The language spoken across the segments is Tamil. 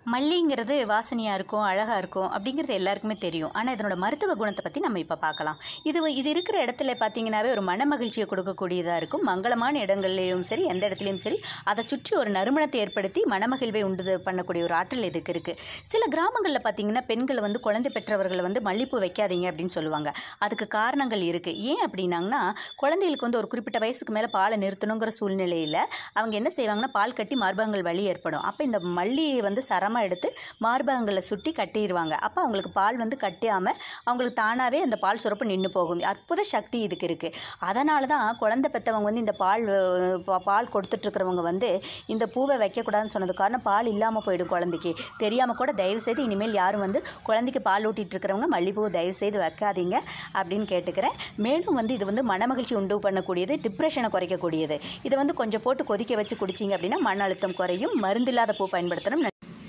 மல்லிங்கிறது வாசனையாக இருக்கும் அழகாக இருக்கும் அப்படிங்கிறது எல்லாருக்குமே தெரியும் ஆனால் இதனோட மருத்துவ குணத்தை பற்றி நம்ம இப்போ பார்க்கலாம் இது இது இருக்கிற இடத்துல பார்த்தீங்கன்னாவே ஒரு மன மகிழ்ச்சியை கொடுக்கக்கூடியதாக இருக்கும் மங்களமான இடங்கள்லையும் சரி எந்த இடத்துலையும் சரி அதை சுற்றி ஒரு நறுமணத்தை ஏற்படுத்தி மனமகிழ்வை உண்டு பண்ணக்கூடிய ஒரு ஆற்றல் இதுக்கு இருக்குது சில கிராமங்களில் பார்த்தீங்கன்னா பெண்கள் வந்து குழந்தை பெற்றவர்களை வந்து மல்லிப்பூ வைக்காதீங்க அப்படின்னு சொல்லுவாங்க அதுக்கு காரணங்கள் இருக்குது ஏன் அப்படின்னாங்கன்னா குழந்தைகளுக்கு வந்து ஒரு குறிப்பிட்ட வயசுக்கு மேலே பாலை நிறுத்தணுங்கிற சூழ்நிலையில் அவங்க என்ன செய்வாங்கன்னா பால் கட்டி மார்பகங்கள் வலி ஏற்படும் அப்போ இந்த மல்லியை வந்து சரமாக எடுத்து மார்பகங்களை சுட்டி கட்டிடுவாங்க அப்போ அவங்களுக்கு பால் வந்து கட்டியாமல் அவங்களுக்கு தானாகவே அந்த பால் சுரப்பு நின்று போகும் அற்புத சக்தி இதுக்கு இருக்குது அதனால தான் குழந்தை பெற்றவங்க வந்து இந்த பால் அஹ், பா- பால் கொடுத்துட்ருக்கிறவங்க வந்து இந்த பூவை வைக்கக்கூடாதுன்னு சொன்னது காரணம் பால் இல்லாமல் போயிடும் குழந்தைக்கு தெரியாமல் கூட தயவு செய்து இனிமேல் யாரும் வந்து குழந்தைக்கு பால் ஊட்டிட்டு இருக்கிறவங்க மல்லிப்பூ தயவு செய்து வைக்காதீங்க அப்படின்னு கேட்டுக்கிறேன் மேலும் வந்து இது வந்து மனமகிழ்ச்சி உண்டு பண்ணக்கூடியது டிப்ரெஷனை குறைக்கக்கூடியது இதை வந்து கொஞ்சம் போட்டு கொதிக்க வச்சு குடிச்சிங்க அப்படின்னா மன அழுத்தம் குறையும் மருந்தில்லாத பூ பயன்படுத்தணும்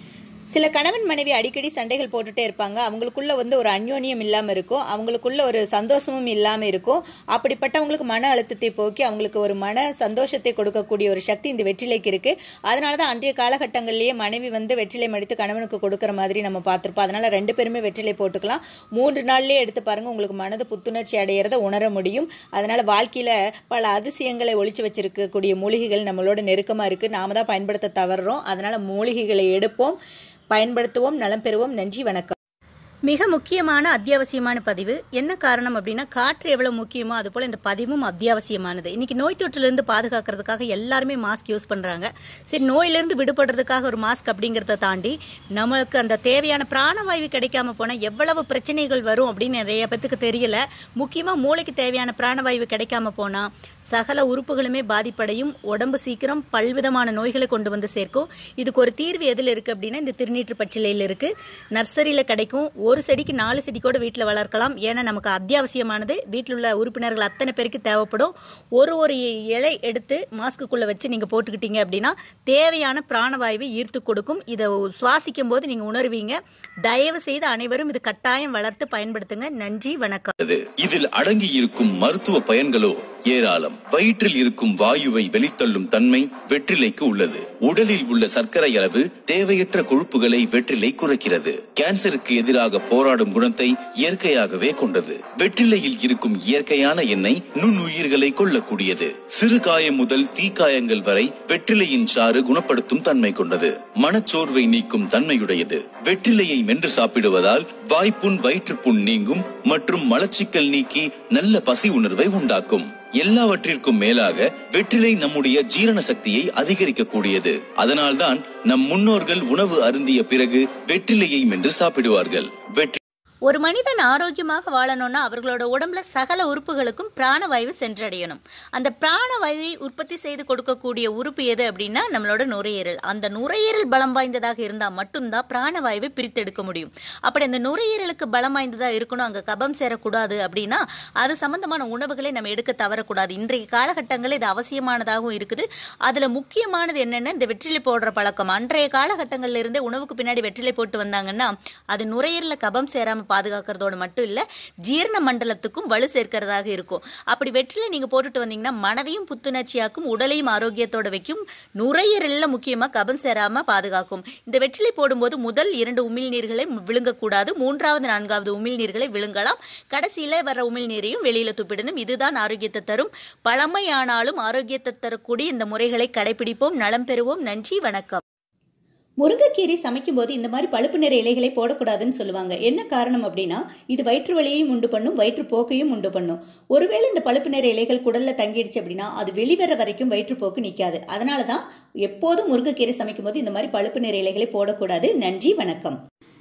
சில கணவன் மனைவி அடிக்கடி சண்டைகள் போட்டுட்டே இருப்பாங்க அவங்களுக்குள்ள வந்து ஒரு அந்யோன்யம் இல்லாமல் இருக்கும் அவங்களுக்குள்ள ஒரு சந்தோஷமும் இல்லாமல் இருக்கும் அப்படிப்பட்டவங்களுக்கு மன அழுத்தத்தை போக்கி அவங்களுக்கு ஒரு மன சந்தோஷத்தை கொடுக்கக்கூடிய ஒரு சக்தி இந்த வெற்றிலைக்கு இருக்கு அதனால தான் அன்றைய காலகட்டங்கள்லேயே மனைவி வந்து வெற்றிலை மடித்து கணவனுக்கு கொடுக்குற மாதிரி நம்ம பார்த்துருப்போம் அதனால ரெண்டு பேருமே வெற்றிலை போட்டுக்கலாம் மூன்று நாள்லயே எடுத்து பாருங்க உங்களுக்கு மனது புத்துணர்ச்சி அடையிறத உணர முடியும் அதனால வாழ்க்கையில பல அதிசயங்களை ஒழிச்சு வச்சிருக்கக்கூடிய மூலிகைகள் நம்மளோட நெருக்கமா இருக்கு நாம தான் பயன்படுத்த தவறுறோம் அதனால மூலிகைகளை எடுப்போம் பயன்படுத்துவோம் நலம் பெறுவோம் நன்றி வணக்கம் மிக முக்கியமான அத்தியாவசியமான பதிவு என்ன காரணம் அப்படின்னா காற்று எவ்வளவு முக்கியமோ அது போல இந்த பதிவும் அத்தியாவசியமானது இன்னைக்கு நோய் தொற்றிலிருந்து பாதுகாக்கிறதுக்காக எல்லாருமே மாஸ்க் யூஸ் பண்றாங்க சரி நோயிலிருந்து விடுபடுறதுக்காக ஒரு மாஸ்க் அப்படிங்கிறத தாண்டி நமக்கு அந்த தேவையான பிராணவாயு கிடைக்காம போனா எவ்வளவு பிரச்சனைகள் வரும் அப்படின்னு நிறைய பேத்துக்கு தெரியல முக்கியமா மூளைக்கு தேவையான பிராணவாயு கிடைக்காம போனா சகல உறுப்புகளுமே பாதிப்படையும் உடம்பு சீக்கிரம் பல்விதமான நோய்களை கொண்டு வந்து சேர்க்கும் இதுக்கு ஒரு தீர்வு எதில் இருக்கு அப்படின்னா இந்த திருநீற்று பச்சிலையில் இருக்கு நர்சரியில கிடைக்கும் ஒரு செடிக்கு நாலு செடி கூட வீட்டில் வளர்க்கலாம் ஏன்னா நமக்கு அத்தியாவசியமானது வீட்டில் உள்ள உறுப்பினர்கள் அத்தனை பேருக்கு தேவைப்படும் ஒரு ஒரு இலை எடுத்து மாஸ்க்குள்ள வச்சு நீங்க போட்டுக்கிட்டீங்க அப்படின்னா தேவையான பிராணவாயுவை ஈர்த்து கொடுக்கும் இதை சுவாசிக்கும் போது நீங்க உணர்வீங்க தயவு செய்து அனைவரும் இது கட்டாயம் வளர்த்து பயன்படுத்துங்க நன்றி வணக்கம் உள்ளது. இதில் அடங்கியிருக்கும் மருத்துவ பயன்களோ ஏராளம் வயிற்றில் இருக்கும் வாயுவை வெளித்தள்ளும் தன்மை வெற்றிலைக்கு உள்ளது உடலில் உள்ள சர்க்கரை அளவு தேவையற்ற கொழுப்புகளை வெற்றிலை குறைக்கிறது கேன்சருக்கு எதிராக போராடும் குணத்தை இயற்கையாகவே கொண்டது வெற்றிலையில் இருக்கும் இயற்கையான எண்ணெய் நுண்ணுயிர்களை கொல்லக்கூடியது சிறு காயம் முதல் தீக்காயங்கள் வரை வெற்றிலையின் சாறு குணப்படுத்தும் தன்மை கொண்டது மனச்சோர்வை நீக்கும் தன்மையுடையது வெற்றிலையை மென்று சாப்பிடுவதால் வாய்ப்புண் வயிற்றுப்புண் நீங்கும் மற்றும் மலச்சிக்கல் நீக்கி நல்ல பசி உணர்வை உண்டாக்கும் எல்லாவற்றிற்கும் மேலாக வெற்றிலை நம்முடைய ஜீரண சக்தியை அதிகரிக்கக்கூடியது அதனால்தான் நம் முன்னோர்கள் உணவு அருந்திய பிறகு வெற்றிலையை மென்று சாப்பிடுவார்கள் வெற்றி ஒரு மனிதன் ஆரோக்கியமாக வாழணும்னா அவர்களோட உடம்புல சகல உறுப்புகளுக்கும் பிராணவாயு சென்றடையணும் அந்த பிராணவாயுவை உற்பத்தி செய்து கொடுக்கக்கூடிய உறுப்பு எது அப்படின்னா நம்மளோட நுரையீரல் அந்த நுரையீரல் பலம் வாய்ந்ததாக இருந்தால் மட்டும்தான் பிராணவாயுவை பிரித்தெடுக்க முடியும் அப்படி அந்த நுரையீரலுக்கு பலம் வாய்ந்ததாக இருக்கணும் அங்கே கபம் சேரக்கூடாது அப்படின்னா அது சம்பந்தமான உணவுகளை நம்ம எடுக்க தவறக்கூடாது இன்றைய காலகட்டங்களில் இது அவசியமானதாகவும் இருக்குது அதில் முக்கியமானது என்னென்னா இந்த வெற்றிலை போடுற பழக்கம் அன்றைய காலகட்டங்கள்ல இருந்தே உணவுக்கு பின்னாடி வெற்றிலை போட்டு வந்தாங்கன்னா அது நுரையீரல கபம் சேராம பாதுகாக்கிறதோட மட்டும் இல்ல ஜீரண மண்டலத்துக்கும் வலு சேர்க்கிறதாக இருக்கும் அப்படி வெற்றிலை நீங்க போட்டுட்டு வந்தீங்கன்னா மனதையும் புத்துணர்ச்சியாக்கும் உடலையும் ஆரோக்கியத்தோட வைக்கும் நுரையீரல்ல முக்கியமா கபம் சேராம பாதுகாக்கும் இந்த வெற்றிலை போடும்போது முதல் இரண்டு உமிழ்நீர்களை விழுங்கக்கூடாது மூன்றாவது நான்காவது உமிழ்நீர்களை விழுங்கலாம் கடைசியில வர உமிழ்நீரையும் வெளியில துப்பிடணும் இதுதான் ஆரோக்கியத்தை தரும் பழமையானாலும் ஆரோக்கியத்தை தரக்கூடிய இந்த முறைகளை கடைபிடிப்போம் நலம் பெறுவோம் நன்றி வணக்கம் முருங்கைக்கீரை சமைக்கும் போது இந்த மாதிரி பழுப்பு நிற இலைகளை போடக்கூடாதுன்னு சொல்லுவாங்க என்ன காரணம் அப்படின்னா இது வயிற்று வலியையும் உண்டு பண்ணும் வயிற்றுப்போக்கையும் உண்டு பண்ணும் ஒருவேளை இந்த பழுப்பு நிற இலைகள் குடல்ல தங்கிடுச்சு அப்படின்னா அது வெளிவர வரைக்கும் வயிற்றுப்போக்கு நிற்காது அதனால தான் எப்போதும் முருங்கைக்கீரை சமைக்கும் போது இந்த மாதிரி பழுப்பு நிற இலைகளை போடக்கூடாது நன்றி வணக்கம்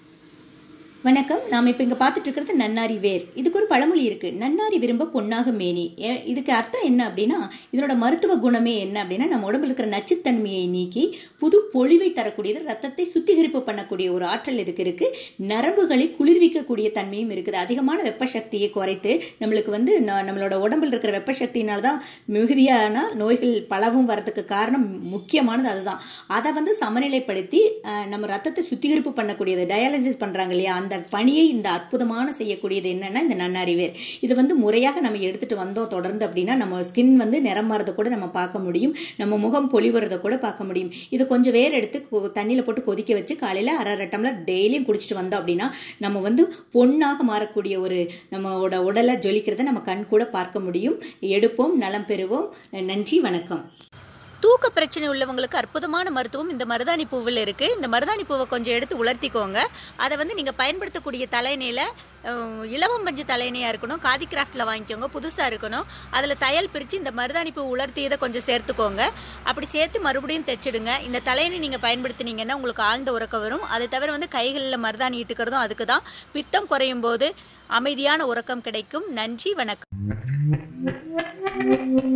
வணக்கம் நாம் இப்போ இங்கே பார்த்துட்டு இருக்கிறது நன்னாரி வேர் இதுக்கு ஒரு பழமொழி இருக்கு நன்னாரி விரும்ப பொன்னாக மேனி ஏ- இதுக்கு அர்த்தம் என்ன அப்படின்னா இதனோட மருத்துவ குணமே என்ன அப்படின்னா நம்ம உடம்புல இருக்கிற நச்சுத்தன்மையை நீக்கி புது பொழிவை தரக்கூடியது ரத்தத்தை சுத்திகரிப்பு பண்ணக்கூடிய ஒரு ஆற்றல் இதுக்கு இருக்கு நரம்புகளை குளிர்விக்கக்கூடிய தன்மையும் இருக்குது அதிகமான வெப்ப சக்தியை குறைத்து நம்மளுக்கு வந்து ந- நம்மளோட உடம்புல இருக்கிற வெப்ப சக்தியினால தான் மிகுதியான நோய்கள் பலவும் வரதுக்கு காரணம் முக்கியமானது அதுதான் அதை வந்து சமநிலைப்படுத்தி அஹ், நம்ம ரத்தத்தை சுத்திகரிப்பு பண்ணக்கூடியது டயாலிசிஸ் பண்றாங்க இல்லையா அந்த அந்த பணியை இந்த அற்புதமான செய்யக்கூடியது என்னன்னா இந்த நன்னாரி வேர் இது வந்து முறையாக நம்ம எடுத்துட்டு வந்தோம் தொடர்ந்து அப்படின்னா நம்ம ஸ்கின் வந்து நிறம் மாறதை கூட நம்ம பார்க்க முடியும் நம்ம முகம் பொலிவுறதை கூட பார்க்க முடியும் இது கொஞ்சம் வேர் எடுத்து கொ- தண்ணியில போட்டு கொதிக்க வச்சு காலையில அரை அரை டம்ளர் டெய்லியும் குடிச்சிட்டு வந்தோம் அப்படின்னா நம்ம வந்து பொண்ணாக மாறக்கூடிய ஒரு நம்மளோட உடலை ஜொலிக்கிறதை நம்ம கண் கூட பார்க்க முடியும் எடுப்போம் நலம் பெறுவோம் நன்றி வணக்கம் தூக்க பிரச்சனை உள்ளவங்களுக்கு அற்புதமான மருத்துவம் இந்த மருதாணி பூவில் இருக்கு இந்த மருதாணி பூவை கொஞ்சம் எடுத்து உலர்த்திக்கோங்க அதை வந்து நீங்க பயன்படுத்தக்கூடிய தலையணையில அஹ், இலவம் பஞ்சு தலையணையா இருக்கணும் காதி கிராஃப்ட்ல வாங்கிக்கோங்க புதுசா இருக்கணும் அதுல தையல் பிரிச்சு இந்த மருதாணி பூ உலர்த்தியதை கொஞ்சம் சேர்த்துக்கோங்க அப்படி சேர்த்து மறுபடியும் தைச்சிடுங்க இந்த தலையணை நீங்க பயன்படுத்தினீங்கன்னா உங்களுக்கு ஆழ்ந்த உறக்கம் வரும் அதை தவிர வந்து கைகளில் மருதாணி இட்டுக்கிறதும் அதுக்கு தான் பித்தம் குறையும் போது அமைதியான உறக்கம் கிடைக்கும் நன்றி வணக்கம்